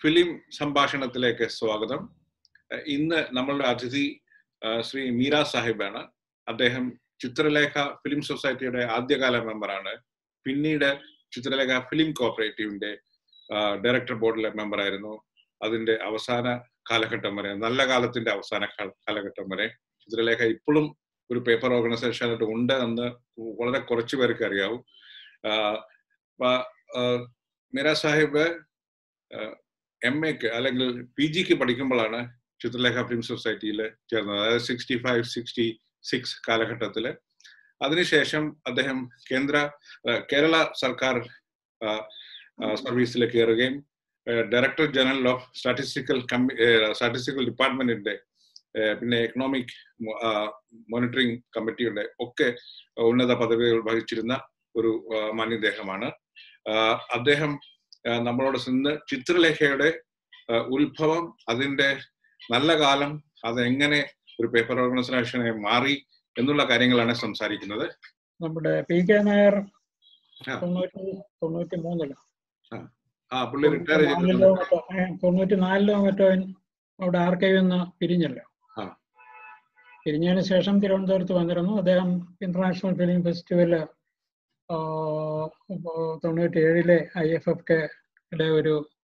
Film സംഭാഷണത്തിലേക്ക് സ്വാഗതം ഏഹ് ഇന്ന് നമ്മളുടെ അതിഥി ഏഹ് ശ്രീ മീര സാഹിബാണ് അദ്ദേഹം ചിത്രലേഖ ഫിലിം സൊസൈറ്റിയുടെ ആദ്യകാല മെമ്പറാണ് പിന്നീട് ചിത്രലേഖ ഫിലിം കോപ്പറേറ്റീവിന്റെ ഡയറക്ടർ ബോർഡിലെ മെമ്പറായിരുന്നു അതിന്റെ അവസാന കാലഘട്ടം വരെ നല്ല കാലത്തിന്റെ അവസാന കാല- കാലഘട്ടം വരെ ചിത്രലേഖ ഇപ്പോഴും ഒരു പേപ്പർ ഓർഗനൈസേഷൻ ആയിട്ട് ഉണ്ട് എന്ന് വളരെ കുറച്ചു പേർക്ക് അറിയാവും ആഹ് പ- ആഹ് മീര സാഹിബ് എം എക്ക് അല്ലെങ്കിൽ പി ജിക്ക് പഠിക്കുമ്പോഴാണ് ചിത്രലേഖ ഫിലിം സൊസൈറ്റിയിൽ ചേർന്നത് അതായത് സിക്സ്റ്റി ഫൈവ് സിക്സ്റ്റി സിക്സ് കാലഘട്ടത്തിൽ അതിനുശേഷം അദ്ദേഹം കേന്ദ്ര ആ, കേരള സർക്കാർ ആ, ആ, സർവീസിൽ കയറുകയും director general of statistical statistical ഡിപ്പാർട്ട്മെന്റിന്റെ ആ, പിന്നെ എക്കണോമിക് മോണിറ്ററിംഗ് കമ്മിറ്റിയുടെ ഒക്കെ ഉന്നത പദവികൾ വഹിച്ചിരുന്ന ഒരു ആ, മാന്യദേഹമാണ് ആ, അദ്ദേഹം ആ, നമ്മളോട് ഇന്ന് ചിത്രലേഖയുടെ ആ, ഉത്ഭവം അതിന്റെ നല്ല കാലം അതെങ്ങനെ ഒരു പേപ്പർ ഓർഗനൈസേഷനെ മാറി എന്നുള്ള കാര്യങ്ങളാണ് സംസാരിക്കുന്നത് നമ്മുടെ പി കെ നായർ ആ. തൊണ്ണൂറ്റി തൊണ്ണൂറ്റി മൂന്നിലോ ആ പുള്ളി റിട്ടയർ നാലിലോ ചെയ്തിട്ടുണ്ട് മറ്റോ ഏ, തൊണ്ണൂറ്റി നാലിലോ മറ്റോ അവിടെ ആർക്കൈവിൽ നിന്ന് പിരിഞ്ഞല്ലോ ആ. പിരിഞ്ഞതിന് ശേഷം തിരുവനന്തപുരത്ത് വന്നിരുന്നു അദ്ദേഹം ഇന്റർനാഷണൽ ഫിലിം ഫെസ്റ്റിവല് തൊണ്ണൂറ്റി ഏഴിലെ ഐ എഫ് എഫ് കെയുടെ ഒരു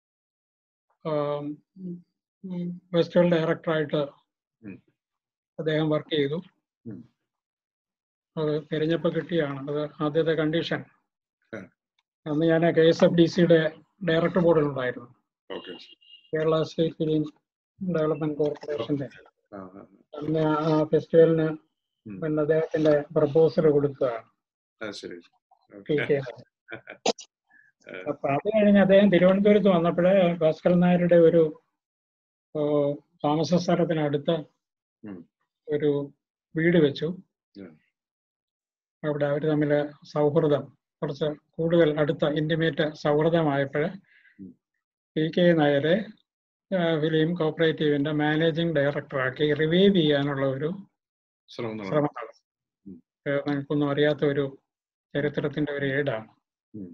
ഫെസ്റ്റിവൽ ഡയറക്ടറായിട്ട് ഉം. അദ്ദേഹം വർക്ക് ചെയ്തു ഉം. അത് തിരഞ്ഞപ്പോൾ കിട്ടിയാണ് അത് ആദ്യത്തെ കണ്ടീഷൻ ആ. അന്ന് ഞാൻ കെ എസ് എഫ് ഡി സിയുടെ ഡയറക്ടർ ബോർഡിലുണ്ടായിരുന്നു okay Kerala state film development കോർപ്പറേഷന്റെ ആ അന്ന് ആ ഫെസ്റ്റിവലിന് ഉം. പിന്നെ അദ്ദേഹത്തിന്റെ പ്രപ്പോസൽ കൊടുത്തതാണ് ആ ശരി പി ഓക്കെ കെ അപ്പൊ അത് കഴിഞ്ഞ് അദ്ദേഹം തിരുവനന്തപുരത്ത് വന്നപ്പോഴേ ഭാസ്കരൻ നായരുടെ ഒരു ഓ, താമസ സ്ഥലത്തിനടുത്ത് ഉം. ഒരു വീട് വെച്ചു ഉം. അവിടെ അവർ തമ്മിൽ സൗഹൃദം കുറച്ച് കൂടുതൽ അടുത്ത ഇന്റിമേറ്റ് സൗഹൃദമായപ്പോൾ ഉം. പി കെ നായരെ ആ, ഫിലിം കോപ്പറേറ്റീവിന്റെ മാനേജിംഗ് ഡയറക്ടറാക്കി റിവൈവ് ചെയ്യാനുള്ള ഒരു ശ്രമം നടന്നു. ശ്രമം നടത്തി ഉം. ഏഹ് നമുക്കൊന്നും അറിയാത്ത ഒരു ചരിത്രത്തിന്റെ ഒരു ഏടാണ് ഉം.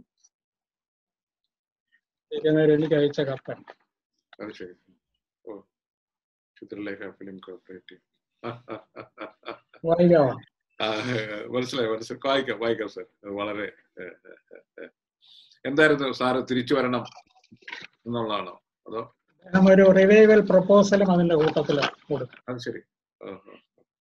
പി കെ നായർ എനിക്ക് അയച്ച കത്താണ് അത് ശരി ഓ ചിത്രലേഖ ഫിലിം കോപ്പറേറ്റീവ് വായിക്കാമോ ആ, മനസ്സിലായി മനസ്സിലായി വായിക്കാം വായിക്കാം സാർ വളരെ ഏ, ഏ, ഏ, ഏ. എന്തായിരുന്നു സാറ് തിരിച്ചു വരണം എന്നുള്ളതാണോ അതോ അദ്ദേഹം ഒരു റിവൈവൽ പ്രപ്പോസലും അതിന്റെ കൂട്ടത്തിൽ കൊടുത്തു അത് ശരി ഓഹോ.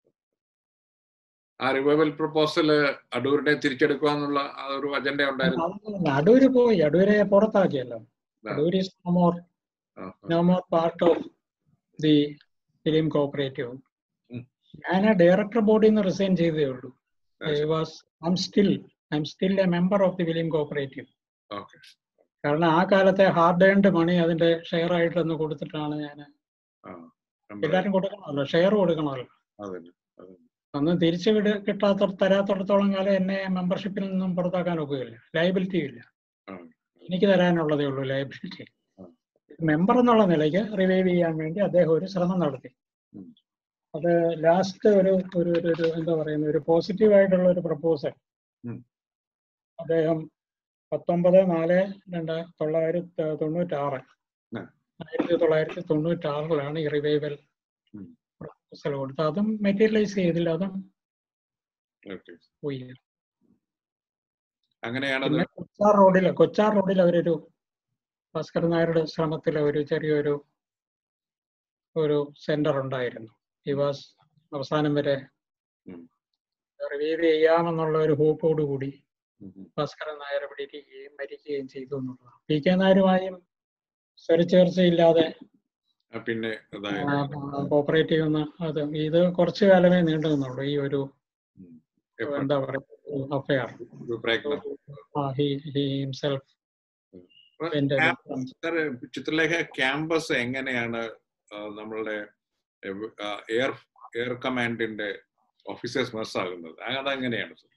ആ റിവൈവൽ പ്രപ്പോസൽ അടൂരിനെ തിരിച്ചെടുക്കുക എന്നുള്ള ആ ഒരു അജണ്ട ഉണ്ടായിരുന്നു അതൊന്നും അടൂര് പോയി അടൂരെ പുറത്താക്കിയല്ലോ ആ. അടൂർ ഈസ് നോ മോർ ആ, no more part of the film cooperative ഉം. ഞാൻ ഡയറക്ടർ ബോർഡിൽ നിന്ന് റിസൈൻ ചെയ്തേ ഉള്ളൂ ആ, ഐ ശരി. Was I'm still I'm still a member of the film cooperative okay കാരണം ആ കാലത്തെ ഹാർഡ് ഏൺഡ് മണി അതിന്റെ ഷെയർ ആയിട്ടൊന്ന് കൊടുത്തിട്ടാണ് ഞാൻ ആ നമ്മുടെ- എല്ലാവരും കൊടുക്കണമല്ലോ ഷെയർ കൊടുക്കണമല്ലോ അതന്നെ അതന്നെ അന്ന് തിരിച്ചു വിട കിട്ടാത്ത തരാത്തടത്തോളം കാലം എന്നെ മെമ്പർഷിപ്പിൽ നിന്നും പുറത്താക്കാൻ ഒക്കുകയില്ല ലയബിലിറ്റി ഇല്ല ആ. എനിക്ക് തരാനുള്ളതേ ഉള്ളൂ ലയബിലിറ്റി ആ. മെമ്പർ എന്നുള്ള നിലയ്ക്ക് റിവൈവ് ചെയ്യാൻ വേണ്ടി അദ്ദേഹം ഒരു ശ്രമം നടത്തി ഉം. അത് ലാസ്റ്റ് ഒരു ഒരു ഒരു ഒരു എന്താ പറയുന്ന ഒരു പോസിറ്റീവ് ആയിട്ടുള്ള ഒരു പ്രപ്പോസൽ ഉം. അദ്ദേഹം പത്തൊമ്പത് നാല് രണ്ട് തൊള്ളായിരത്തി തൊണ്ണൂറ്റി ആറ് ആ. ആയിരത്തി തൊള്ളായിരത്തി തൊണ്ണൂറ്റി ആറിലാണ് ഈ റിവൈവൽ ഉം. പ്രപ്പോസൽ കൊടുത്തത് അതും മെറ്റീരിയലൈസ് ചെയ്തില്ല അതും ഓക്കെ പോയി അങ്ങനെയാണത് പിന്നെ കൊച്ചാർ റോഡിൽ കൊച്ചാർ റോഡിൽ അവരൊരു ഭാസ്കരൻ നായരുടെ ശ്രമത്തിൽ ഒരു ചെറിയൊരു ഒരു സെന്റർ ഉണ്ടായിരുന്നു ഈ വാസ് അവസാനം വരെ ഉം. റിവൈവ് ചെയ്യാമെന്നുള്ള ഒരു ഹോപ്പോട് കൂടി ഉം, ഉം. ഭാസ്കരൻ നായർ ഇവിടെ ഇരിക്കുകയും മരിക്കുകയും ചെയ്തു എന്നുള്ളതാണ് പി കെ നായരുമായും സ്വരച്ചേർച്ചയില്ലാതെ ആ, പിന്നെ അതായത് കോപ്പറേറ്റീവ് എന്ന് അത് ഇത് കുറച്ചു കാലമേ നീണ്ടു നിന്നുള്ളൂ ഈ ഒരു ഉം. എപ്പോ- എന്താ പറയുക അഫയർ ഒരു പ്രയത്നം ഹി ഹി ഹിംസെൽഫ് അപ്പൊ എന്റെ ക്യാമ്പ് സാറ് ചിത്രലേഖ ക്യാമ്പസ് എങ്ങനെയാണ് ആ, നമ്മളുടെ എയർ എയർ കമാൻഡിന്റെ ഓഫീസേഴ്സ് മെസ് ആകുന്നത് അതെങ്ങനെയാണ് സർ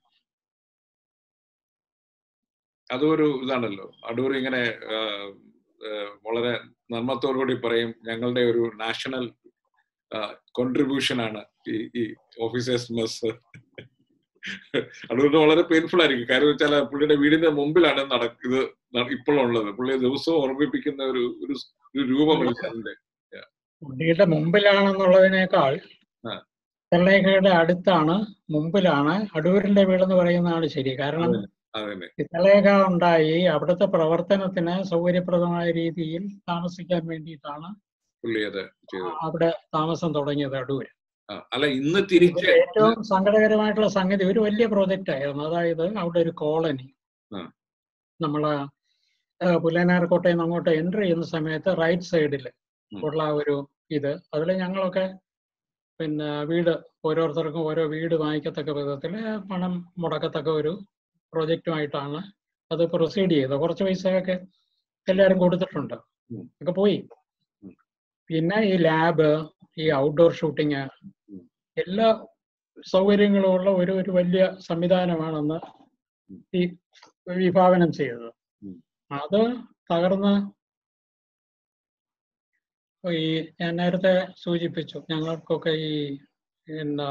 അതൊരു ഇതാണല്ലോ അടൂർ ഇങ്ങനെ ആ, ആ, വളരെ നന്മത്തോടുകൂടി പറയും ഞങ്ങളുടെ ഒരു നാഷണൽ കോൺട്രിബ്യൂഷൻ ആണ് ഈ ഈ ഓഫീസേഴ്സ് മെസ് അതുകൊണ്ട് വളരെ പെയിൻഫുൾ ആയിരിക്കും കാര്യം വെച്ചാൽ പുള്ളിയുടെ വീടിന്റെ മുമ്പിലാണ് നട- ഇത് ന- ഇപ്പോഴുള്ളത് പുള്ളിയെ ദിവസവും ഓർമ്മിപ്പിക്കുന്ന ഒരു ഒരു ഒരു രൂപമല്ല അതിന്റെ പുള്ളിയുടെ മുമ്പിലാണെന്നുള്ളതിനേക്കാൾ ആ. ചിത്രലേഖയുടെ അടുത്താണ് മുമ്പിലാണ് അടൂരിന്റെ വീടെന്ന് പറയുന്നതാണ് ശരി കാരണം അതന്നെ ചിത്രലേഖ ഉണ്ടായി അവിടുത്തെ പ്രവർത്തനത്തിന് സൗകര്യപ്രദമായ രീതിയിൽ താമസിക്കാൻ വേണ്ടിയിട്ടാണ് പുള്ളി അത് ചെയ്തത് അവിടെ താമസം തുടങ്ങിയത് അടൂര് ആ, അല്ല ഇന്ന് ഇതിൽ തിരിച്ച് ഏറ്റവും സങ്കടകരമായിട്ടുള്ള സംഗതി ഒരു വലിയ പ്രോജക്റ്റ് ആയിരുന്നു അതായത് അവിടെ ഒരു കോളനി ആ. നമ്മള് ഏഹ് പുല്ലനാർ കോട്ടയിൽ നിന്ന് അങ്ങോട്ട് എൻട്രി ചെയ്യുന്ന സമയത്ത് റൈറ്റ് സൈഡിൽ ഉം. ഉള്ള ഒരു ഇത് അതിൽ ഞങ്ങളൊക്കെ പിന്നെ വീട് ഓരോരുത്തർക്കും ഓരോ വീട് വാങ്ങിക്കത്തക്ക വിധത്തിൽ പണം മുടക്കത്തക്ക ഒരു പ്രോജക്റ്റുമായിട്ടാണ് അത് പ്രൊസീഡ് ചെയ്തത് കുറച്ച് പൈസയൊക്കെ എല്ലാവരും കൊടുത്തിട്ടുണ്ട് ഉം. ഒക്കെ പോയി ഉം. പിന്നെ ഈ ലാബ് ഈ ഔട്ട്ഡോർ ഷൂട്ടിങ് ഉം. എല്ലാ സൗകര്യങ്ങളും ഉള്ള ഒരു ഒരു വലിയ സംവിധാനമാണെന്ന് ഉം. ഈ വിഭാവനം ചെയ്തത് ഉം. അത് തകർന്ന് ഈ ഞാൻ നേരത്തെ സൂചിപ്പിച്ചു ഞങ്ങൾക്കൊക്കെ ഈ എന്താ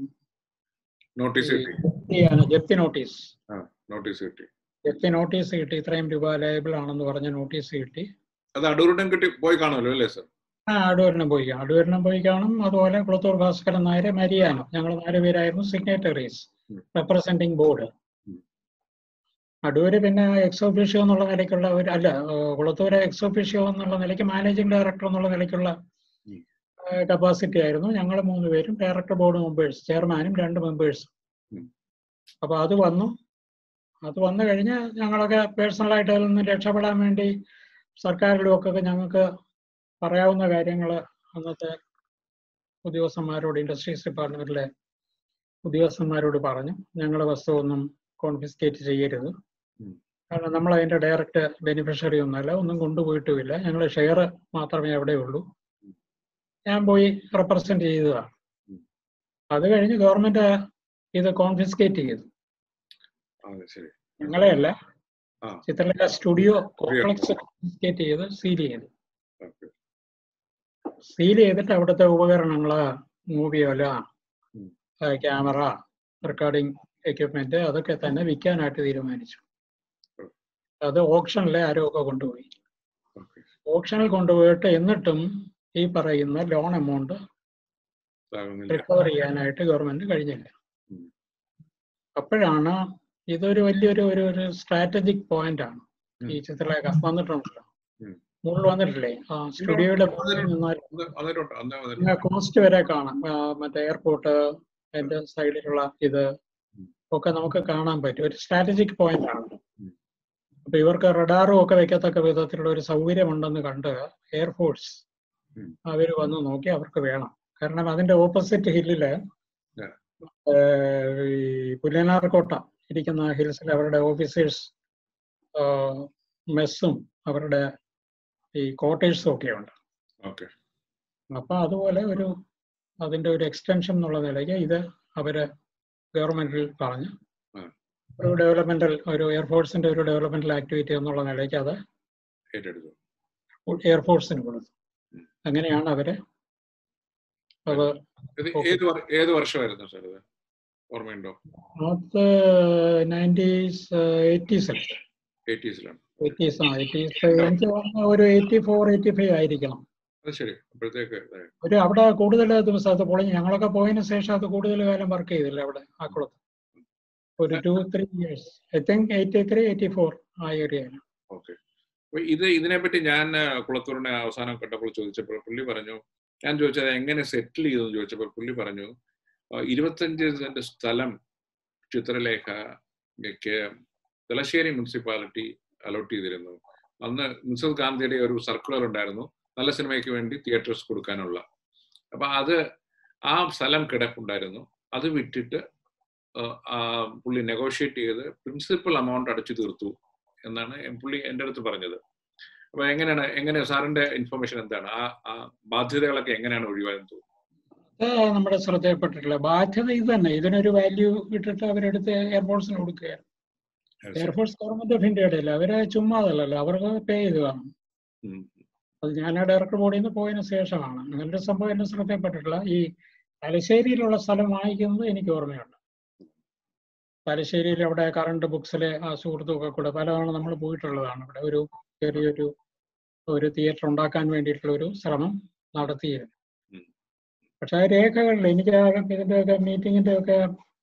നോട്ടീസ് ഈ കിട്ടി ജപ്തിയാണ് ജപ്തി നോട്ടീസ് നോട്ടീസ് കിട്ടി ജപ്തി നോട്ടീസ് കിട്ടി ഇത്രയും രൂപ ലയബിൾ ആണെന്ന് പറഞ്ഞ നോട്ടീസ് കിട്ടി അത് അടൂരിടം കിട്ടി പോയി കാണുമല്ലോ അല്ലേ സർ ആ അടൂരിനും പോയി കാണും അടൂരിനും പോയി കാണും അതുപോലെ കുളത്തൂർ ഭാസ്കരൻ നായർ മരിയാനും ഞങ്ങൾ നാല് പേരായിരുന്നു സിഗ്നേറ്ററീസ് ഉം. റെപ്രസെന്റിംഗ് ബോർഡ് ഉം. അടൂര് പിന്നെ എക്സ് ഒഫീഷ്യോ എന്നുള്ള നിലയ്ക്കുള്ള ഒരു അല്ല ഏഹ് കുളത്തൂര് എക്സ് ഒഫീഷ്യോ എന്നുള്ള നിലയ്ക്ക് മാനേജിംഗ് ഡയറക്ടർ എന്നുള്ള നിലയ്ക്കുള്ള ഉം. കപ്പാസിറ്റി ആയിരുന്നു ഞങ്ങൾ മൂന്ന് പേരും ഡയറക്ടർ ബോർഡ് മെമ്പേഴ്സ് ചെയർമാനും രണ്ട് മെമ്പേഴ്സും ഉം. അപ്പൊ അത് വന്നു അത് വന്നു കഴിഞ്ഞ് ഞങ്ങളൊക്കെ പേഴ്സണലായിട്ട് അതിൽ നിന്ന് രക്ഷപ്പെടാൻ വേണ്ടി സർക്കാരിലും ഒക്കെ ഞങ്ങൾക്ക് പറയാവുന്ന കാര്യങ്ങൾ അന്നത്തെ ഉദ്യോഗസ്ഥന്മാരോട് ഇൻഡസ്ട്രീസ് ഡിപ്പാർട്ട്മെന്റിലെ ഉദ്യോഗസ്ഥന്മാരോട് പറഞ്ഞു ഞങ്ങളുടെ വസ്തുവൊന്നും കോൺഫിസ്കേറ്റ് ചെയ്യരുത് ഉം. കാരണം നമ്മൾ അതിന്റെ ഡയറക്റ്റ് ബെനിഫിഷ്യറി ഒന്നുമല്ല ഒന്നും കൊണ്ടുപോയിട്ടുമില്ല ഞങ്ങൾ ഷെയർ മാത്രമേ അവിടെ ഉള്ളൂ ഉം. ഞാൻ പോയി റെപ്രസെന്റ് ചെയ്തതാണ് ഉം. അത് കഴിഞ്ഞ് ഗവൺമെന്റ് ഇത് കോൺഫിസ്കേറ്റ് ചെയ്തു അതെ ശരി ഞങ്ങളെയല്ല ആ. ചിത്രലേഖ സ്റ്റുഡിയോ കോംപ്ലക്സ് കോൺഫിസ്കേറ്റ് ചെയ്ത് സീൽ ചെയ്തു ഓക്കെ സീൽ ചെയ്തിട്ട് അവിടുത്തെ ഉപകരണങ്ങള് മൂവിയോല ഉം. ക്യാമറ റെക്കോർഡിംഗ് എക്യുപ്മെന്റ് അതൊക്കെ തന്നെ വിൽക്കാനായിട്ട് തീരുമാനിച്ചു ഉം. അത് ഓപ്ഷനിൽ ആരോ ഒക്കെ കൊണ്ടുപോയി ഓക്കെ ഓപ്ഷനിൽ കൊണ്ടുപോയിട്ട് എന്നിട്ടും ഈ പറയുന്ന ലോൺ എമൗണ്ട് ആകുന്നില്ല റിക്കവർ ചെയ്യാനായിട്ട് ഗവൺമെന്റ് കഴിഞ്ഞില്ല ഉം. അപ്പോഴാണ് ഇതൊരു വലിയൊരു ഒരു ഒരു സ്ട്രാറ്റജിക് പോയിന്റ് ആണ് ഉം. ഈ ചിത്രലേഖ വന്നിട്ടുണ്ടല്ലോ ഉം. മുകളിൽ വന്നിട്ടില്ലേ ആ സ്റ്റുഡിയോയുടെ മുകളിൽ നിന്നാൽ അന്ന് വന്നിട്ടുണ്ട് അന്ന് വന്നിട്ടുണ്ട് കോസ്റ്റ് വരെ കാണാം ആ, മറ്റേ എയർപോർട്ട് അതിന്റെ സൈഡിലുള്ള ഇത് ഉം. ഒക്കെ നമുക്ക് കാണാൻ പറ്റും ഒരു സ്ട്രാറ്റജിക് പോയിന്റ് ആണ് ഉം. അപ്പൊ ഇവർക്ക് റഡാറും ഒക്കെ വെക്കത്തക്ക വിധത്തിലുള്ള ഒരു സൗകര്യമുണ്ടെന്ന് കണ്ട് എയർഫോഴ്സ് ഉം. അവർ വന്ന് നോക്കി അവർക്ക് വേണം കാരണം അതിന്റെ ഓപ്പോസിറ്റ് ഹില്ലില് Yeah. ഈ പുല്ലനാർ കോട്ട ഇരിക്കുന്ന ഹിൽസിൽ അവരുടെ ഓഫീസേഴ്സ് മെസ്സും അവരുടെ ഈ ക്വാർട്ടേഴ്സും ഒക്കെ ഉണ്ട് ഓക്കെ അപ്പൊ അതുപോലെ ഒരു അതിന്റെ ഒരു എക്സ്റ്റൻഷൻ എന്നുള്ള നിലയ്ക്ക് ഇത് അവര് ഗവൺമെന്റിൽ പറഞ്ഞ് ഉം. ഒരു ഡെവലപ്മെന്റൽ ഒരു എയർഫോഴ്സിന്റെ ഒരു ഡെവലപ്മെന്റൽ ആക്ടിവിറ്റി എന്നുള്ള നിലയ്ക്ക് അത് ഏറ്റെടുത്തു എയർഫോഴ്സിന് കൊടുത്തു ഉം. അങ്ങനെയാണ് അവര് അത് ഇത് Okay. ഏത് വർ- ഏത് വർഷമായിരുന്നു സാർ ഇത് ഓർമ്മയുണ്ടോ അത് നയൻറ്റീസ് എയ്റ്റീസിൽ എയ്റ്റീസിലാണ് എയ്റ്റീസ് ആ എയ്റ്റീസ് എനിക്ക് തോന്നുന്നു ഒരു എയ്റ്റി ഫോർ എയ്റ്റി ഫൈവ് ആയിരിക്കണം അത് ശരി അപ്പോഴത്തേക്ക് ഇതായി. ഒരു അവിടെ കൂടുതൽ ദിവസം അത് പൊളിഞ്ഞു ഞങ്ങളൊക്കെ പോയതിനു ശേഷം അത് കൂടുതൽ കാലം വർക്ക് ചെയ്തില്ല അവിടെ ആ കുളത്ത് ഒരു two three years I think eighty three eighty four ആ ഏരിയയിൽ ഓക്കെ അപ്പൊ ഇത് ഇതിനെപ്പറ്റി ഞാൻ ആ, കുളത്തൂരിനെ അവസാനം കണ്ടപ്പോൾ ചോദിച്ചപ്പോൾ പുള്ളി പറഞ്ഞു ഞാൻ ചോദിച്ചത് എങ്ങനെ സെറ്റിൽ ചെയ്തു എന്ന് ചോദിച്ചപ്പോൾ പുള്ളി പറഞ്ഞു ആ, ഇരുപത്തഞ്ച് സെന്റ് സ്ഥലം ചിത്രലേഖയ്ക്ക് തലശ്ശേരി മുനിസിപ്പാലിറ്റി അലോട്ട് ചെയ്തിരുന്നു അന്ന് മിസൽ ഗാന്ധിയുടെ ഒരു സർക്കുലർ ഉണ്ടായിരുന്നു നല്ല സിനിമയ്ക്ക് വേണ്ടി തിയേറ്റേഴ്സ് കൊടുക്കാനുള്ള അപ്പൊ അത് ആ സ്ഥലം കിടപ്പുണ്ടായിരുന്നു അത് വിറ്റിട്ട് ആ, ആ, പുള്ളി നെഗോഷിയേറ്റ് ചെയ്ത് പ്രിൻസിപ്പൽ എമൗണ്ട് അടച്ചു തീർത്തു എന്നാണ് പുള്ളി എൻ്റെ അടുത്ത് പറഞ്ഞത് അപ്പൊ എങ്ങനെയാണ് എങ്ങനെ സാറിന്റെ ഇൻഫർമേഷൻ എന്താണ് ആ ആ ബാധ്യതകളൊക്കെ എങ്ങനെയാണ് ഒഴിവായെന്ന് തോന്നുന്നു അത് നമ്മുടെ ശ്രദ്ധയിൽപ്പെട്ടിട്ടില്ല ബാധ്യത ഇത് തന്നെ ഇതിനൊരു വാല്യൂ ഇട്ടിട്ട് അവരെടുത്ത് എയർഫോഴ്സിന് കൊടുക്കുകയാണ് എയർഫോഴ്സ് ഗവൺമെന്റ് ഓഫ് ഇന്ത്യയുടെ അല്ല അവര് ചുമ്മാതല്ലല്ലോ അവർക്ക് പേ ചെയ്ത് കാണും ഉം. അത് ഞാൻ ആ ഡയറക്ടർ ബോർഡിൽ നിന്ന് പോയതിനു ശേഷമാണ് അങ്ങനൊരു സംഭവം എന്നെ ശ്രദ്ധയിൽപ്പെട്ടിട്ടില്ല ഈ തലശ്ശേരിയിലുള്ള സ്ഥലം വാങ്ങിക്കുന്നത് എനിക്ക് ഓർമ്മയുണ്ട് തലശ്ശേരിയിൽ അവിടെ കറണ്ട് ബുക്സിലെ ആ സുഹൃത്തുക്കൾ കൂടെ പലതവണ നമ്മൾ പോയിട്ടുള്ളതാണ് ഇവിടെ ഒരു ചെറിയൊരു ഒരു തിയേറ്റർ ഉണ്ടാക്കാൻ വേണ്ടിയിട്ടുള്ള ഒരു ശ്രമം നടത്തിയിരുന്നു ഉം. പക്ഷെ ആ രേഖകളിൽ എനിക്ക് ആ ഇതിന്റെയൊക്കെ മീറ്റിങ്ങിന്റെ ഒക്കെ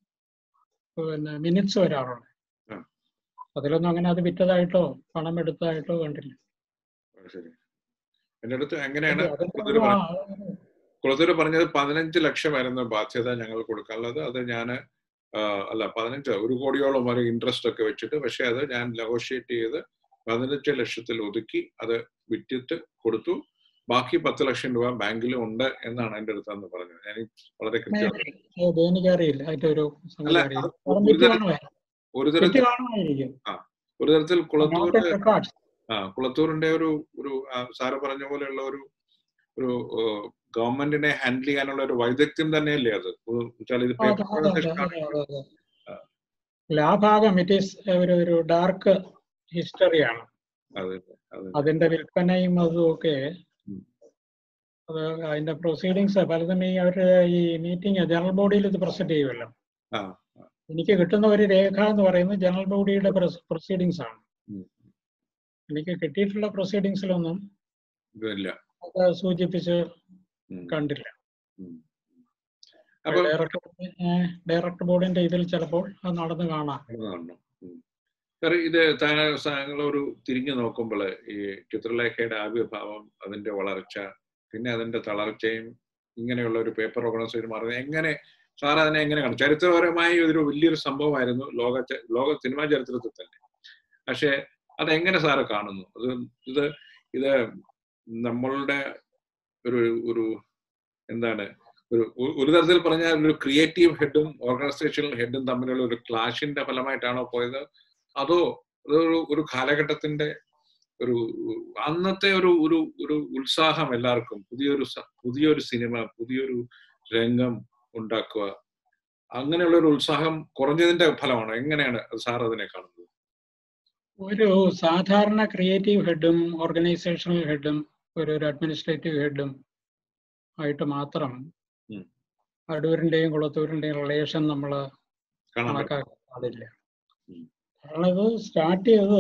പിന്നെ മിനിറ്റ്സ് വരാറുണ്ട് ആ. അതിലൊന്നും അങ്ങനെ അത് വിറ്റതായിട്ടോ പണം എടുത്തതായിട്ടോ കണ്ടില്ല അത് ശരി എന്റെ അടുത്ത് എങ്ങനെയാണ് അതിന്റെ കുളത്തൂര് ഒരു ആ- പറഞ്ഞത് കുളത്തൂര് പറഞ്ഞത് പതിനഞ്ച് ലക്ഷമായിരുന്നു ബാധ്യത ഞങ്ങൾ കൊടുക്കാനുള്ളത് അത് ഞാൻ അല്ല പതിനഞ്ച് ഒരു കോടിയോളം ഒരു ഇൻട്രസ്റ്റ് ഒക്കെ വെച്ചിട്ട് പക്ഷെ അത് ഞാൻ നെഗോഷിയേറ്റ് ചെയ്ത് പതിനഞ്ച് ലക്ഷത്തിൽ ഒതുക്കി അത് വിറ്റിട്ട് കൊടുത്തു ബാക്കി പത്ത് ലക്ഷം രൂപ ബാങ്കിലും ഉണ്ട് എന്നാണ് എന്റെ അടുത്ത് അന്ന് പറഞ്ഞത് ഞാൻ വളരെ കൃത്യമായി അത് എനിക്കറിയില്ല അതിന്റെ ഒരു സംഗതി അല്ല, അറിയില്ല അത് പണം ഒരു വിറ്റ് തരം- കാണുമായിരിക്കും. ഒരു വിറ്റ് തരത്തിൽ കാണുമായിരിക്കും ഒരു തരത്തിൽ കുളത്തൂര് Market records. ആ കുളത്തൂരിന്റെ ഒരു ഒരു ആ, സാറ് പറഞ്ഞ പോലെയുള്ള ഒരു ഒരു ഗവൺമെന്റിനെ ഹാൻഡിൽ ചെയ്യാനുള്ള ഒരു വൈദഗ്ധ്യം തന്നെയല്ലേ അത് ഒരു വെച്ചാൽ ഇത് അതെ, പേപ്പർ അതെ, അതെ, അതെ, അതെ, അതെ. അല്ല, ആ ഭാഗം ഇറ്റ് ഈസ് ഒരു ഒരു ഡാർക്ക് ഹിസ്റ്ററിയാണ് അതെ അതെ അതിന്റെ വിൽപ്പനയും അതും ഒക്കെ ഉം. അത് അതിന്റെ പ്രൊസീഡിങ്സ് പലതും ഈ അവര് ഈ മീറ്റിംഗ് ജനറൽ ബോഡിയിൽ ഇത് പ്രസന്റ് ചെയ്യുമല്ലോ ആ എനിക്ക് കിട്ടുന്ന ഒരു രേഖ എന്ന് പറയുന്നത് ജനറൽ ബോഡിയുടെ പ്രൊസീഡിങ്സ് ആണ് ഉം. എനിക്ക് കിട്ടിയിട്ടുള്ള പ്രൊസീഡിങ്സിലൊന്നും ഇതില്ല അത് സൂചിപ്പിച്ച് ഉം. കണ്ടില്ല ഉം. അപ്പൊ ഡയറക്ടർ ഡയറക്ടർ ബോർഡിന്റെ ഇതിൽ ചിലപ്പോൾ അത് നടന്നു കാണാം ഇത് കാണണം. ഉം. സാർ ഇത് താങ്കൾ ഒരു തിരിഞ്ഞു നോക്കുമ്പോൾ ഈ ചിത്രലേഖയുടെ ആവിർഭാവം അതിന്റെ വളർച്ച പിന്നെ അതിന്റെ തളർച്ചയും ഇങ്ങനെയുള്ള ഒരു പേപ്പർ ഓർഗനൈസേഷൻ മാറുന്നത് എങ്ങനെ സാർ അതിനെ എങ്ങനെ കാണും ചരിത്രപരമായി ഒരു വലിയൊരു സംഭവമായിരുന്നു ലോക ച- ലോക സിനിമാ ചരിത്രത്തിൽ തന്നെ പക്ഷെ അതെങ്ങനെ സാറ് കാണുന്നു അത് ഇത് ഇത് നമ്മളുടെ ഒരു ഒരു എന്താണ് ഒരു ഒ- ഒരു തരത്തിൽ പറഞ്ഞാൽ ഒരു ക്രിയേറ്റീവ് ഹെഡും ഓർഗനൈസേഷണൽ ഹെഡും തമ്മിലുള്ള ഒരു ക്ലാഷിന്റെ ഫലമായിട്ടാണോ പോയത് അതോ അതൊരു ഒരു കാലഘട്ടത്തിന്റെ ഒരു അന്നത്തെ ഒരു ഒരു ഒരു ഉത്സാഹം എല്ലാവർക്കും പുതിയൊരു സ- പുതിയൊരു സിനിമ പുതിയൊരു രംഗം ഉണ്ടാക്കുക അങ്ങനെയുള്ള ഒരു ഉത്സാഹം കുറഞ്ഞതിന്റെ ഫലമാണോ എങ്ങനെയാണ് സാർ അതിനെ കാണുന്നത് ഒരു സാധാരണ ക്രിയേറ്റീവ് ഹെഡും ഓർഗനൈസേഷണൽ ഹെഡും ഒരു ഒരു അഡ്മിനിസ്ട്രേറ്റീവ് ഹെഡും ആയിട്ട് മാത്രം ഉം. അടൂരിന്റെയും കുളത്തൂരിന്റെയും റിലേഷൻ നമ്മൾ കാണാൻ പറ്റും കണക്കാക്കാൻ പാടില്ല ഉം. കാരണം ഇത് സ്റ്റാർട്ട് ചെയ്തത്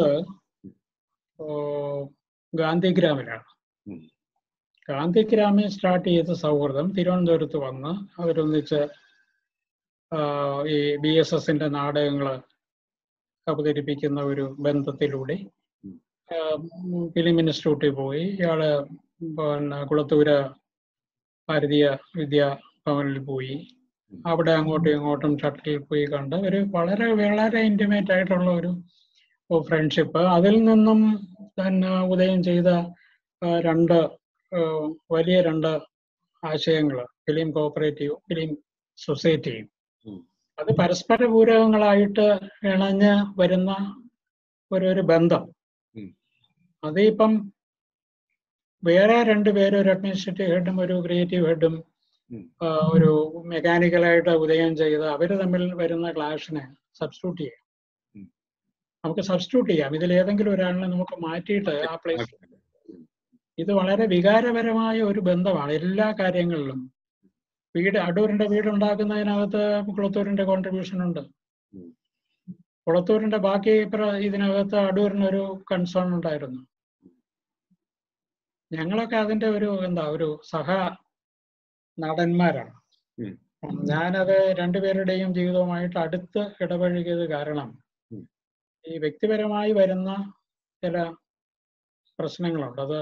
ഓ, ഗാന്ധിഗ്രാമിലാണ് ഉം. ഗാന്ധിഗ്രാമിൽ സ്റ്റാർട്ട് ചെയ്ത സൗഹൃദം തിരുവനന്തപുരത്ത് വന്ന് അവരൊന്നിച്ച് ആ, ഈ ബി എസ് എസിന്റെ നാടകങ്ങൾ അവതരിപ്പിക്കുന്ന ഒരു ബന്ധത്തിലൂടെ ഉം. ഫിലിം ഇൻസ്റ്റിറ്റ്യൂട്ടിൽ പോയി ഇയാള് പിന്നെ കുളത്തൂര് ഭാരതീയ വിദ്യാ ഭവനിൽ പോയി ഉം. അവിടെ അങ്ങോട്ടും ഇങ്ങോട്ടും ഷട്ടിൽ പോയി കണ്ട് ഒരു വളരെ വളരെ ഇന്റിമേറ്റ് ആയിട്ടുള്ള ഒരു ഫ്രണ്ട്ഷിപ്പ് അതിൽ നിന്നും തന്നെ ഉദയം ചെയ്ത ആ, രണ്ട് ആ, വലിയ രണ്ട് ആശയങ്ങൾ ഫിലിം കോപ്പറേറ്റീവും ഫിലിം സൊസൈറ്റിയും ഉം. അത് പരസ്പര പൂരകങ്ങളായിട്ട് ഇണഞ്ഞ് വരുന്ന ഒരു ഒരു ബന്ധം ഉം. അത് ഇപ്പം വേറെ രണ്ട് പേര് ഒരു അഡ്മിനിസ്ട്രേറ്റീവ് ഹെഡും ഒരു ക്രിയേറ്റീവ് ഹെഡും ഉം. ഒരു മെക്കാനിക്കലായിട്ട് ഉദയം ചെയ്ത് അവർ തമ്മിൽ വരുന്ന ക്ലാഷിനെ സബ്സ്റ്റിറ്റ്യൂട്ട് ചെയ്യാം ഉം. നമുക്ക് സബ്സ്റ്റിറ്റ്യൂട്ട് ചെയ്യാം ഇതിൽ ഏതെങ്കിലും ഒരാളിനെ നമുക്ക് മാറ്റിയിട്ട് ആ പ്ലേസ് ഉം. ഇത് വളരെ വികാരപരമായ ഒരു ബന്ധമാണ് എല്ലാ കാര്യങ്ങളിലും വീട് അടൂരിന്റെ വീടുണ്ടാക്കുന്നതിനകത്ത് കുളത്തൂരിന്റെ കോൺട്രിബ്യൂഷൻ ഉണ്ട് ഉം. കുളത്തൂരിന്റെ ബാക്കി പ്ര- ഇതിനകത്ത് അടൂരിനൊരു കൺസേൺ ഉണ്ടായിരുന്നു ഞങ്ങളൊക്കെ അതിന്റെ ഒരു എന്താ ഒരു സഹ നടന്മാരാണ് ഉം. ഞാനത് രണ്ടുപേരുടെയും ജീവിതവുമായിട്ട് അടുത്ത് ഇടപഴകിയത് കാരണം ഉം. ഈ വ്യക്തിപരമായി വരുന്ന ചില പ്രശ്നങ്ങളുണ്ട് അത്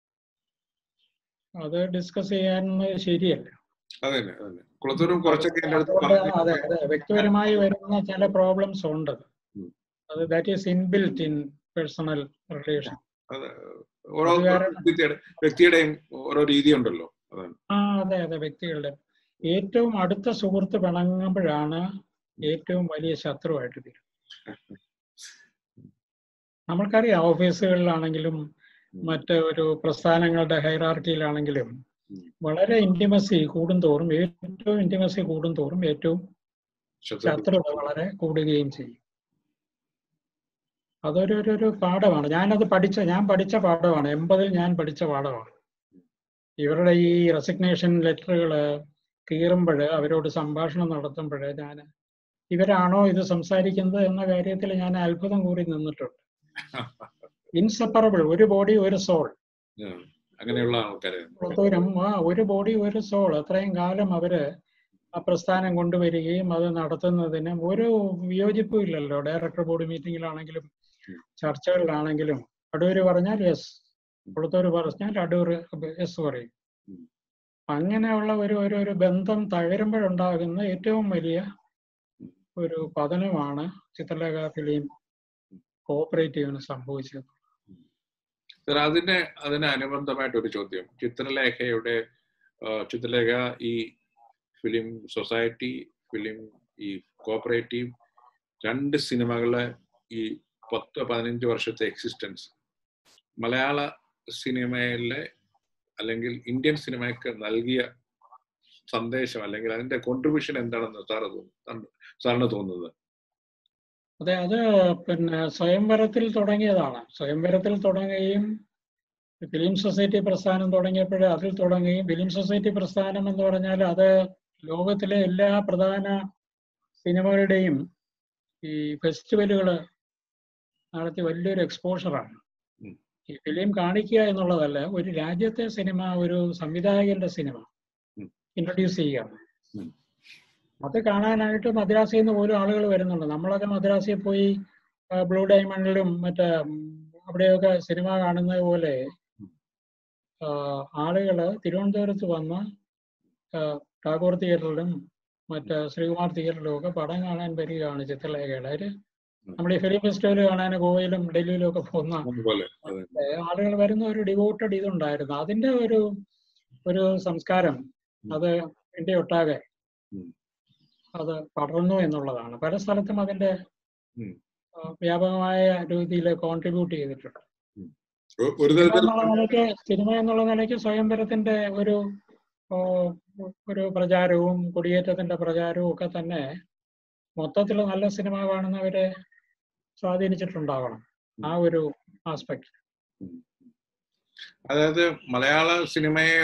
അത് ഡിസ്കസ് ചെയ്യാനൊന്നും ശരിയല്ല അതെ അതെ കുളത്തൂരും കുറച്ചൊക്കെ എൻ്റെ അടുത്ത് അതുകൊണ്ട് പറഞ്ഞു അതെ അതെ വ്യക്തിപരമായി വരുന്ന ചില പ്രോബ്ലംസ് ഉണ്ട് ഉം. അത് that is inbuilt in personal relation അത് ഓരോ അത് കാരണം- വ്യക്തിയുടെ വ്യക്തിയുടെയും ഓരോ രീതി ഉണ്ടല്ലോ അതാണ് ആ അതെ അതെ വ്യക്തികളുടെ ഏറ്റവും അടുത്ത സുഹൃത്ത് പിണങ്ങുമ്പോഴാണ് ഏറ്റവും വലിയ ശത്രുവായിട്ട് തീരും നമ്മൾക്കറിയാം ഓഫീസുകളിലാണെങ്കിലും മറ്റ് ഒരു പ്രസ്ഥാനങ്ങളുടെ ഹൈറാർക്കിയിലാണെങ്കിലും ഉം. വളരെ ഇന്റിമസി കൂടുന്തോറും ഏറ്റവും ഇന്റിമസി കൂടുന്തോറും ഏറ്റവും ശത്രു ശത്രുത വളരെ കൂടുകയും ചെയ്യും അതൊരു ഒരു ഒരു പാഠമാണ് ഞാനത് പഠിച്ച ഞാൻ പഠിച്ച പാഠമാണ് എൺപതിൽ ഞാൻ പഠിച്ച പാഠമാണ് ഇവരുടെ ഈ റെസിഗ്നേഷൻ ലെറ്ററുകൾ കീറുമ്പോൾ അവരോട് സംഭാഷണം നടത്തുമ്പോൾ ഞാൻ ഇവരാണോ ഇത് സംസാരിക്കുന്നത് എന്ന കാര്യത്തിൽ ഞാൻ അത്ഭുതം കൂറി നിന്നിട്ടുണ്ട് ഇൻസെപ്പറബിൾ ഒരു ബോഡി ഒരു സോൾ ഉം. അങ്ങനെയുള്ള ആൾക്കാരെ പുറത്തൂരും ആ ഒരു ബോഡി ഒരു സോൾ അത്രയും കാലം അവര് ആ പ്രസ്ഥാനം കൊണ്ടുവരികയും അത് നടത്തുന്നതിന് ഒരു വിയോജിപ്പും ഇല്ലല്ലോ ഡയറക്ടർ ബോർഡ് മീറ്റിംഗിലാണെങ്കിലും ചർച്ചകളിലാണെങ്കിലും അടൂര് പറഞ്ഞാൽ യെസ് കുളത്തൂര് പറഞ്ഞാൽ അടൂർ യെസ് പറയും ഉം. അങ്ങനെയുള്ള ഒരു ഒരു ഒരു ബന്ധം തകരുമ്പോഴുണ്ടാകുന്ന ഏറ്റവും വലിയ ഒരു പതനമാണ് ചിത്രലേഖ ഫിലിം കോഓപ്പറേറ്റീവിന് സംഭവിച്ചത് സർ അതിന് അതിന് അനുബന്ധമായിട്ട് ഒരു ചോദ്യം ചിത്രലേഖയുടെ ആ, ചിത്രലേഖ ഈ ഫിലിം സൊസൈറ്റി ഫിലിം ഈ കോപ്പറേറ്റീവ് രണ്ട് സിനിമകളെ ഈ പത്ത് പതിനഞ്ച് വർഷത്തെ എക്സിസ്റ്റൻസ് മലയാള സിനിമയിലെ അല്ലെങ്കിൽ ഇന്ത്യൻ സിനിമയ്ക്ക് നൽകിയ സന്ദേശം അല്ലെങ്കിൽ അതിന്റെ കോൺട്രിബ്യൂഷൻ എന്താണെന്ന് സാറ് തോന്നുന്നു സാറിന് തോന്നുന്നത് അതെ അത് പിന്നെ സ്വയംവരത്തിൽ തുടങ്ങിയതാണ് സ്വയംവരത്തിൽ തുടങ്ങുകയും ഫിലിം സൊസൈറ്റി പ്രസ്ഥാനം തുടങ്ങിയപ്പോൾ അതിൽ തുടങ്ങുകയും ഫിലിം സൊസൈറ്റി പ്രസ്ഥാനം എന്ന് പറഞ്ഞാൽ അത് ലോകത്തിലെ എല്ലാ പ്രധാന സിനിമകളുടെയും ഈ ഫെസ്റ്റിവലുകൾ നടത്തി വലിയൊരു എക്സ്പോഷറാണ് ഉം. ഈ ഫിലിം കാണിക്കുക എന്നുള്ളതല്ല ഒരു രാജ്യത്തെ സിനിമ ഒരു സംവിധായകന്റെ സിനിമ ഉം. ഇൻട്രൊഡ്യൂസ് ചെയ്യുകയാണ് ഉം. അത് കാണാനായിട്ട് മദ്രാസിൽ നിന്ന് പോലും ആളുകൾ വരുന്നുണ്ട് നമ്മളൊക്കെ മദ്രാസിൽ പോയി ആ, ബ്ലൂ ഡയമണ്ടിലും മറ്റേ ഉം, അവിടെയൊക്കെ സിനിമ കാണുന്നത് പോലെ ആ, ആളുകള് തിരുവനന്തപുരത്ത് വന്ന് ആ, ടാഗോർ തിയേറ്ററിലും മറ്റേ ശ്രീകുമാർ തിയേറ്ററിലും ഒക്കെ പടം കാണാൻ വരികയാണ് ചിത്രലേഖയുടെ അവര് നമ്മൾ ഈ ഫിലിം ഫെസ്റ്റിവൽ കാണാൻ ഗോവയിലും ഡൽഹിയിലും ഒക്കെ പോകുന്ന അതുപോലെ അതെ ആളുകൾ വരുന്ന ഒരു ഡിവോട്ടഡ് ഇതുണ്ടായിരുന്നു അതിന്റെ ഒരു ഒരു സംസ്കാരം അത് ഇന്ത്യ ഒട്ടാകെ ഉം. അത് പടർന്നു എന്നുള്ളതാണ് പല സ്ഥലത്തും അതിന്റെ ഉം. ആ, വ്യാപകമായ രീതിയിൽ കോൺട്രിബ്യൂട്ട് ചെയ്തിട്ടുണ്ട് ഒ- ഒരു സിനിമ തരത്തിൽ എന്നുള്ള നിലയ്ക്ക് സിനിമ എന്നുള്ള നിലയ്ക്ക് സ്വയംവരത്തിന്റെ ഒരു ഓ, ഒരു പ്രചാരവും കുടിയേറ്റത്തിന്റെ പ്രചാരവും ഒക്കെ തന്നെ മൊത്തത്തിൽ നല്ല സിനിമ കാണുന്നവരെ സ്വാധീനിച്ചിട്ടുണ്ടാവണം ആ ഒരു ആസ്പെക്ട് അതായത് മലയാള സിനിമയെ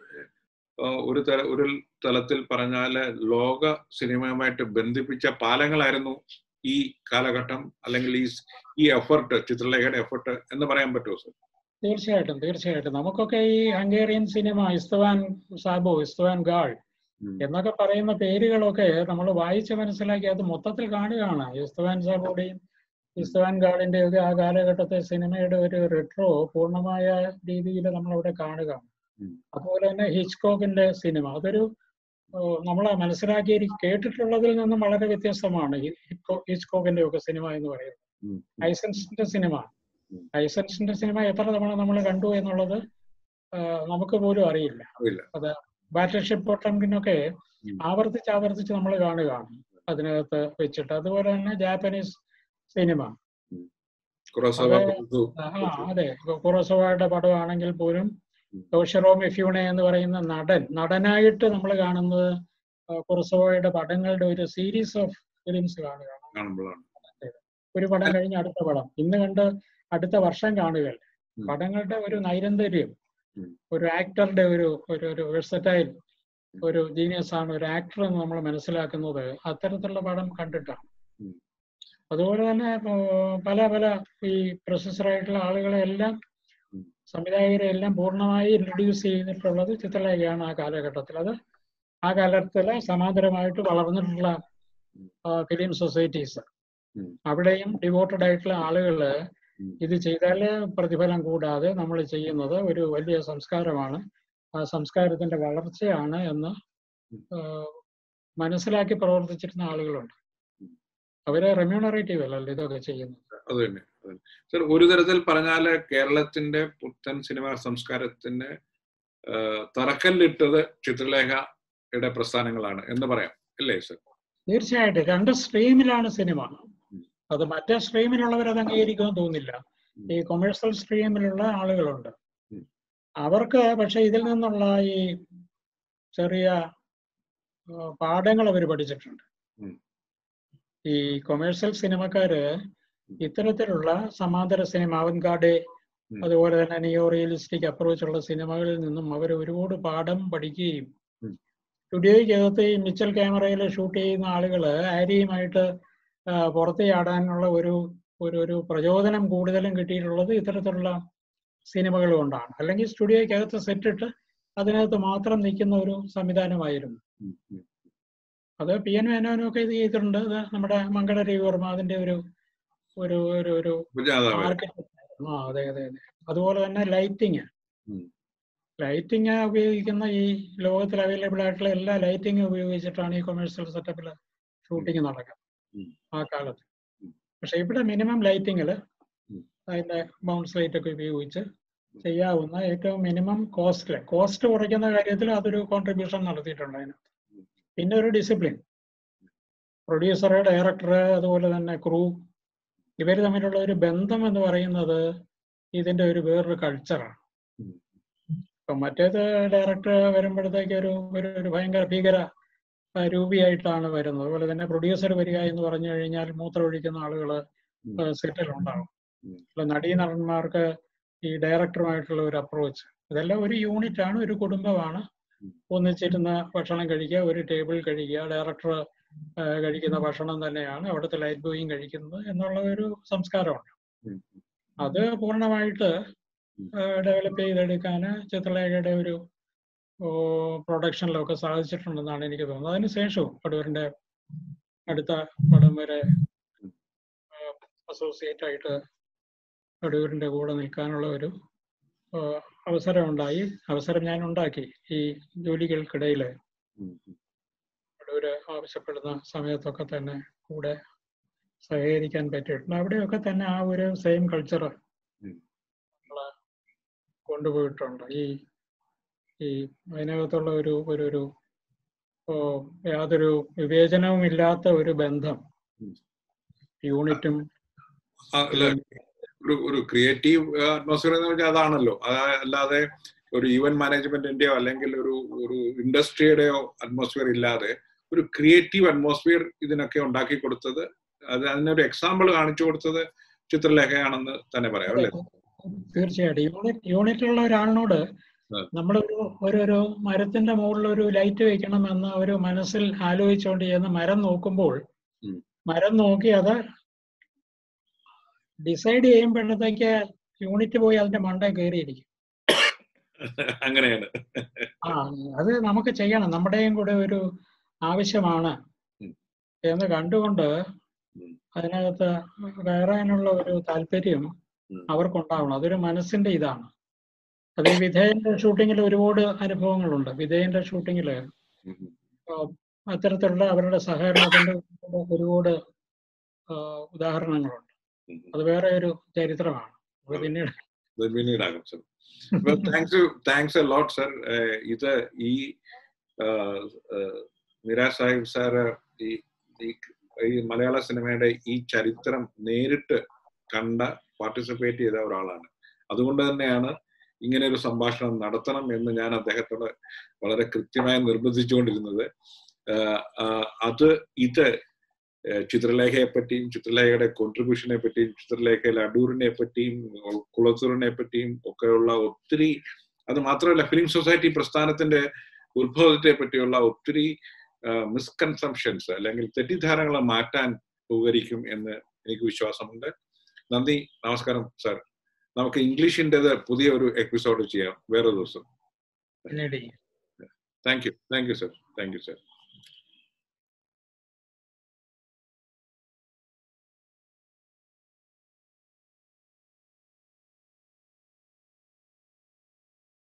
ആ, ഒരു തല ഒരു തലത്തിൽ പറഞ്ഞാല് ലോക സിനിമയുമായിട്ട് ബന്ധിപ്പിച്ച പാലങ്ങളായിരുന്നു ഈ കാലഘട്ടം അല്ലെങ്കിൽ ഈ സ്- ഈ എഫർട്ട് ചിത്രലേഖയുടെ എഫർട്ട് എന്ന് പറയാൻ പറ്റുമോ സർ തീർച്ചയായിട്ടും തീർച്ചയായിട്ടും നമുക്കൊക്കെ ഈ Hungarian cinema Istvan Szabo Istvan Gaal എന്നൊക്കെ പറയുന്ന പേരുകളൊക്കെ നമ്മൾ വായിച്ച് മനസ്സിലാക്കി അത് മൊത്തത്തിൽ കാണുകയാണ് ഇസ്തവാൻ സാബോയുടെയും ഇസ്തവാൻ ഗാളിന്റെ ഒക്കെ ആ കാലഘട്ടത്തെ സിനിമയുടെ ഒരു റിട്രോ പൂർണ്ണമായ രീതിയിൽ നമ്മൾ അവിടെ കാണുക ഉം. അതുപോലെ തന്നെ ഹിച്ച്കോക്കിന്റെ സിനിമ അതൊരു നമ്മൾ മനസ്സിലാക്കി കേട്ടിട്ടുള്ളതിൽ നിന്നും വളരെ വ്യത്യസ്തമാണ് ഈ ഹിച്ച്കോ- ഹിച്ച്കോക്കിന്റെ ഒക്കെ സിനിമ എന്ന് പറയുന്നത് ഉം. ഐസൻസിന്റെ സിനിമ ഉം. ഐസൻസിന്റെ സിനിമ എത്ര തവണ നമ്മൾ കണ്ടു എന്നുള്ളത് ആ, നമുക്ക് പോലും അറിയില്ല അറിയില്ല. അത് ബാറ്റർഷിപ്പ് പൊട്ടംകിനൊക്കെ ഉം. ആവർത്തിച്ച് ആവർത്തിച്ച് നമ്മൾ കാണുകയാണ് അതിനകത്ത് വെച്ചിട്ട് അതുപോലെ തന്നെ ജാപ്പനീസ് സിനിമ കുറോസവ അത് പ്രഭു. ആ അതെ കുറോസവയുടെ പടമാണെങ്കിൽ പോലും ഉം. ടോഷിറോ മെഫ്യൂണെ എന്ന് പറയുന്ന നടൻ നടനായിട്ട് നമ്മൾ കാണുന്നത് കുറോസവയുടെ പടങ്ങളുടെ ഒരു സീരീസ് ഓഫ് ഫിലിംസ് കാണുകയാണ് കാണുമ്പോഴാണ് ഒരു പടം കഴിഞ്ഞ് അടുത്ത പടം ഇന്ന് കണ്ട് അടുത്ത വർഷം കാണുകയല്ല ഉം. പടങ്ങളുടെ ഒരു നൈരന്തര്യം ഉം. ഒരു ആക്ടറുടെ ഒരു ഒരു ഒരു വെഴ്സറ്റൈൽ ഒരു ജീനിയസ് ആണ് ഒരു ആക്ടർ എന്ന് നമ്മൾ മനസ്സിലാക്കുന്നത് അത്തരത്തിലുള്ള പടം കണ്ടിട്ടാണ് ഉം. അതുപോലെ തന്നെ ഇപ്പോ പല പല ഈ പ്രൊസസ്സറായിട്ടുള്ള ആളുകളെ എല്ലാം ഉം. സംവിധായകരെ എല്ലാം പൂർണ്ണമായി ഇൻട്രൊഡ്യൂസ് ചെയ്തിട്ടുള്ളത് ചിത്രലേഖയാണ് ആ കാലഘട്ടത്തിൽ അത് ആ കാലത്തിലെ സമാന്തരമായിട്ട് വളർന്നിട്ടുള്ള ഫിലിം സൊസൈറ്റീസ് ഉം. അവിടെയും ഡിവോട്ടഡ് ആയിട്ടുള്ള ആളുകള് ഉം. ഇത് ചെയ്താൽ പ്രതിഫലം കൂടാതെ നമ്മൾ ചെയ്യുന്നത് ഒരു വലിയ സംസ്കാരമാണ് ആ സംസ്കാരത്തിന്റെ വളർച്ചയാണ് എന്ന് ഉം. ആ, മനസ്സിലാക്കി പ്രവർത്തിച്ചിരുന്ന ആളുകളുണ്ട് ഉം. അവര് റെമ്യൂണറേറ്റീവ് അല്ലല്ലോ ഇതൊക്കെ ചെയ്യുന്നത് അത് തന്നെ അത് തന്നെ. സർ ഒരു തരത്തിൽ പറഞ്ഞാല് കേരളത്തിന്റെ പുത്തൻ സിനിമാ സംസ്കാരത്തിന് ആ, തറക്കല്ലിട്ടത് ചിത്രലേഖയുടെ പ്രസ്ഥാനങ്ങളാണ് എന്ന് പറയാം അല്ലേ സർ തീർച്ചയായിട്ടും രണ്ട് സ്ട്രീമിലാണ് സിനിമ ഉം. അത് മറ്റേ സ്ട്രീമിലുള്ളവർ അത് അംഗീകരിക്കുമെന്ന് തോന്നുന്നില്ല ഉം. ഈ കൊമേഴ്സ്യൽ സ്ട്രീമിലുള്ള ആളുകളുണ്ട് ഉം. അവർക്ക് പക്ഷെ ഇതിൽ നിന്നുള്ള ഈ ചെറിയ പാഠങ്ങൾ അവർ പഠിച്ചിട്ടുണ്ട് ഉം. ഈ കൊമേഴ്സ്യൽ സിനിമക്കാര് ഇത്തരത്തിലുള്ള സമാന്തര സിനിമ അവൻകാർഡ് ഉം. അതുപോലെ തന്നെ നിയോ റിയലിസ്റ്റിക് അപ്രോച്ചുള്ള സിനിമകളിൽ നിന്നും അവർ ഒരുപാട് പാഠം പഠിക്കുകയും ഉം. സ്റ്റുഡിയോയ്ക്കകത്ത് ഈ മിച്ചൽ ക്യാമറയിൽ ഷൂട്ട് ചെയ്യുന്ന ആളുകൾ ആര്യയുമായിട്ട് ആ, പുറത്ത് ചാടാനുള്ള ഒരു ഒരു ഒരു പ്രചോദനം കൂടുതലും കിട്ടിയിട്ടുള്ളത് ഇത്തരത്തിലുള്ള സിനിമകൾ കൊണ്ടാണ് അല്ലെങ്കിൽ സ്റ്റുഡിയോയ്ക്കകത്ത് സെറ്റിട്ട് അതിനകത്ത് മാത്രം നിൽക്കുന്ന ഒരു സംവിധാനമായിരുന്നു ഉം, ഉം. അത് പി എൻ മേനോനും ഒക്കെ ഇത് ചെയ്തിട്ടുണ്ട് ഇത് നമ്മുടെ മംഗള രവിവർമ്മ അതിന്റെ ഒരു ഒരു ഒരു ഒരു ഉപജാതാവ് ആർക്കിടെക്ട് ആ അതെ അതെ അതെ അതുപോലെ തന്നെ ലൈറ്റിങ് ഉം. ലൈറ്റിംഗ് ഉപയോഗിക്കുന്ന ഈ ലോകത്തിൽ അവൈലബിൾ ആയിട്ടുള്ള എല്ലാ ലൈറ്റിംഗും ഉപയോഗിച്ചിട്ടാണ് ഈ കൊമേഴ്സ്യൽ സെറ്റപ്പിൽ ഷൂട്ടിംഗ് നടക്കുന്നത് ഉം. ആ കാലത്ത് ഉം. പക്ഷെ ഇവിടെ മിനിമം ലൈറ്റിങ്ങിൽ ഉം. അതിന്റെ ബൗൺസ് ലൈറ്റ് ഒക്കെ ഉപയോഗിച്ച് ചെയ്യാവുന്ന ഏറ്റവും മിനിമം കോസ്റ്റ് കോസ്റ്റ് കുറയ്ക്കുന്ന കാര്യത്തിൽ അതൊരു കോൺട്രിബ്യൂഷൻ നടത്തിയിട്ടുണ്ട് അതിന് ഉം. പിന്നെ ഒരു ഡിസിപ്ലിൻ പ്രൊഡ്യൂസർ ഡയറക്ടർ അതുപോലെ തന്നെ ക്രൂ ഇവർ തമ്മിലുള്ള ഒരു ബന്ധം എന്ന് പറയുന്നത് ഇതിന്റെ ഒരു വേറൊരു കൾച്ചറാണ് ഉം. ഇപ്പൊ മറ്റേത് ഡയറക്ടർ വരുമ്പോഴത്തേക്ക് ഒരു ഒരു ഒരു ഭയങ്കര ഭീകര ആ, രൂപിയായിട്ടാണ് വരുന്നത് അതുപോലെ തന്നെ പ്രൊഡ്യൂസർ വരിക എന്ന് പറഞ്ഞു കഴിഞ്ഞാൽ മൂത്രമൊഴിക്കുന്ന ആളുകൾ ഉം. സെറ്റിൽ ഉണ്ടാവും ഉം. അല്ല നടീനടന്മാർക്ക് ഈ ഡയറക്ടറുമായിട്ടുള്ള ഒരു അപ്രോച്ച് ഇതെല്ലാം ഒരു യൂണിറ്റ് ആണ് ഒരു കുടുംബമാണ് ഉം. ഒന്നിച്ചിരുന്ന് ഭക്ഷണം കഴിക്കുക ഒരു ടേബിൾ കഴിക്കുക ഡയറക്ടർ കഴിക്കുന്ന ഭക്ഷണം തന്നെയാണ് അവിടുത്തെ ലൈറ്റ് ബോയും കഴിക്കുന്നത് എന്നുള്ള ഒരു സംസ്കാരമുണ്ട് ഉം. അത് പൂർണ്ണമായിട്ട് ഉം. ഡെവലപ്പ് ചെയ്തെടുക്കാൻ ചിത്രലേഖയുടെ ഒരു പ്രൊഡക്ഷനിലൊക്കെ സാധിച്ചിട്ടുണ്ടെന്നാണ് എനിക്ക് തോന്നുന്നത് അതിന് ശേഷവും അടൂരിന്റെ അടുത്ത പടം വരെ അസോസിയേറ്റ് ആയിട്ട് അടൂരിന്റെ കൂടെ നിൽക്കാനുള്ള ഒരു ആ, അവസരം ഉണ്ടായി അവസരം ഞാൻ ഉണ്ടാക്കി ഈ ജോലികൾക്കിടയിൽ ഉം. ഉം. അടൂര് ആവശ്യപ്പെടുന്ന സമയത്തൊക്കെ തന്നെ കൂടെ സഹകരിക്കാൻ പറ്റിയിട്ടുണ്ട് അവിടെയൊക്കെ തന്നെ ആ ഒരു സെയിം കൾച്ചർ ഉം. കൊണ്ടുപോയിട്ടുണ്ട് ഈ ഈ അതിനകത്തുള്ള ഒരു ഒരു ഒരു ഓ, യാതൊരു വിവേചനവും ഇല്ലാത്ത ഒരു ബന്ധം ഉം. യൂണിറ്റും ആ, അല്ല, ഒരു ഒരു ക്രിയേറ്റീവ് അറ്റ്മോസ്ഫിയർ എന്ന് പറഞ്ഞാൽ അതാണല്ലോ അതാ- അല്ലാതെ ഒരു ഈവന്റ് മാനേജ്മെന്റിന്റെയോ അല്ലെങ്കിൽ ഒരു ഒരു ഇൻഡസ്ട്രിയുടെയോ അറ്റ്മോസ്ഫിയർ ഇല്ലാതെ ഒരു ക്രിയേറ്റീവ് അറ്റ്മോസ്ഫിയർ ഇതിനൊക്കെ ഉണ്ടാക്കി കൊടുത്തത് അത് അതിനൊരു എക്സാമ്പിൾ കാണിച്ചു കൊടുത്തത് ചിത്രലേഖയാണെന്ന് തന്നെ പറയാം അല്ലേ തീർച്ചയായിട്ടും യൂണിറ്റ് യൂണിറ്റിലുള്ള ഒരാളിനോട് ആ. നമ്മളൊരു ഒരു ഒരു മരത്തിന്റെ മുകളിൽ ഒരു ലൈറ്റ് വെക്കണം എന്ന് ഒരു മനസ്സിൽ ആലോചിച്ചുകൊണ്ട് ചെന്ന് മരം നോക്കുമ്പോൾ ഉം. മരം നോക്കി അത് ഡിസൈഡ് ചെയ്യുമ്പോഴത്തേക്ക് യൂണിറ്റ് പോയി അതിന്റെ മണ്ടേ കയറിയിരിക്കും അങ്ങനെയാണ് ആ അത് നമുക്ക് ചെയ്യണം നമ്മുടെയും കൂടെ ഒരു ആവശ്യമാണ് ഉം. എന്ന് കണ്ടുകൊണ്ട് ഉം. അതിനകത്ത് കയറാനുള്ള ഒരു താല്പര്യം ഉം. അവർക്കുണ്ടാവണം അതൊരു മനസ്സിന്റെ ഇതാണ് അത് ഈ വിധേയന്റെ ഷൂട്ടിങ്ങിൽ ഒരുപാട് അനുഭവങ്ങളുണ്ട് വിധേയന്റെ ഷൂട്ടിങ്ങിൽ ഉം. അത്തരത്തിലുള്ള അവരുടെ സഹകരണത്തിന്റെ ഒരുപാട് ആ, ഉദാഹരണങ്ങളുണ്ട് ഉം. അത് വേറെ ഒരു ചരിത്രമാണ് അത് പിന്നീട് അത് പിന്നീടാകും sir thanks thanks a lot sir ഇത് ഈ ആഹ്, ആഹ്, നിരാ സാഹിബ് സാറ് ഈ ഈ- ഈ മലയാള സിനിമയുടെ ഈ ചരിത്രം നേരിട്ട് കണ്ട പാർട്ടിസിപ്പേറ്റ് ചെയ്ത ഒരാളാണ് അതുകൊണ്ട് തന്നെയാണ് ഇങ്ങനെ ഒരു സംഭാഷണം നടത്തണം എന്ന് ഞാൻ അദ്ദേഹത്തോട് വളരെ കൃത്യമായി നിർബന്ധിച്ചുകൊണ്ടിരുന്നത് ആഹ്, ആഹ്, അത് ഇത് ഏഹ് ചിത്രലേഖയെ പറ്റിയും ചിത്രലേഖയുടെ കോൺട്രിബ്യൂഷനെ പറ്റിയും ചിത്രലേഖയിൽ അടൂരിനെ പറ്റിയും കുളത്തൂരിനെ പറ്റിയും ഒക്കെയുള്ള ഒത്തിരി അത് മാത്രമല്ല ഫിലിം സൊസൈറ്റി പ്രസ്ഥാനത്തിന്റെ ഉത്ഭവത്തെ പറ്റിയുള്ള ഒത്തിരി മിസ്കൺസംഷൻസ് അല്ലെങ്കിൽ തെറ്റിദ്ധാരണകളെ മാറ്റാൻ ഉപകരിക്കും എന്ന് എനിക്ക് വിശ്വാസമുണ്ട് നന്ദി നമസ്കാരം സാർ നമുക്ക് ഇംഗ്ലീഷിൻ്റെത് പുതിയ ഒരു എപ്പിസോഡ് ചെയ്യാം വേറെ ദിവസം പിന്നീട് ചെയ്യും. Thank you thank you sir thank you sir